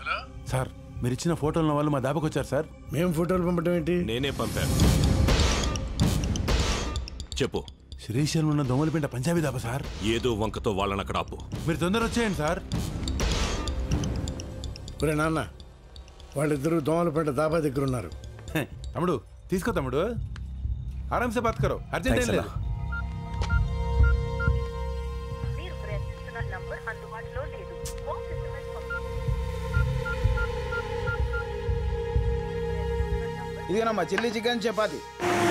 sir మీరు ఇచ్చిన ఫోటోల వాళ్ళు మా దాబాకి వచ్చారు సార్ మేము ఫోటోలు పంపడం ఏంటి నేనే పంపాను చెప్పు శ్రీశైలం ఉన్న దోమలపేట పంజాబీ దాబా సార్ ఏదో వంకతో వాళ్ళని అక్కడ ఆపు మీరు తొందర వచ్చేయండి సార్ ఒరే నాన్న వాళ్ళిద్దరూ దోమలపేట దాబా దగ్గర ఉన్నారు హే, తమ్ముడు తీసుకో తమ్ముడు ఆరామ్సే బాత్ కరో అర్జెంట్ ఏం లేదు మీరు ప్రయత్నిస్తున్న నంబర్ అందుబాటులో లేదు ఫోన్ SMS పంప- ఇదిగోనమ్మా చిల్లీ చికెన్ చపాతి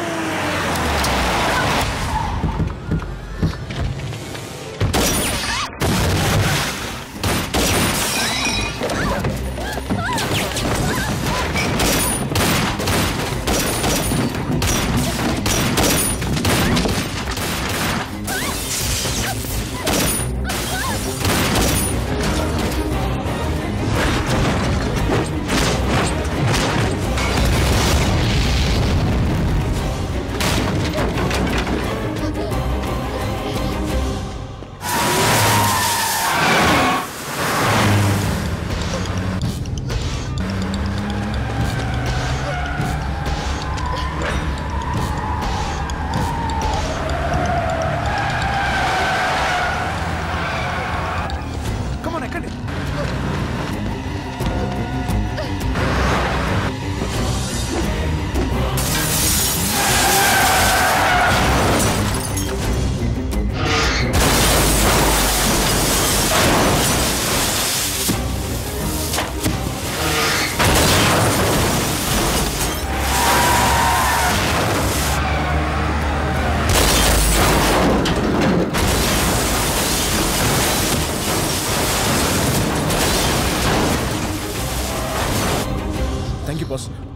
కమాన్ ఎక్కండి థ్యాంక్ యూ బాస్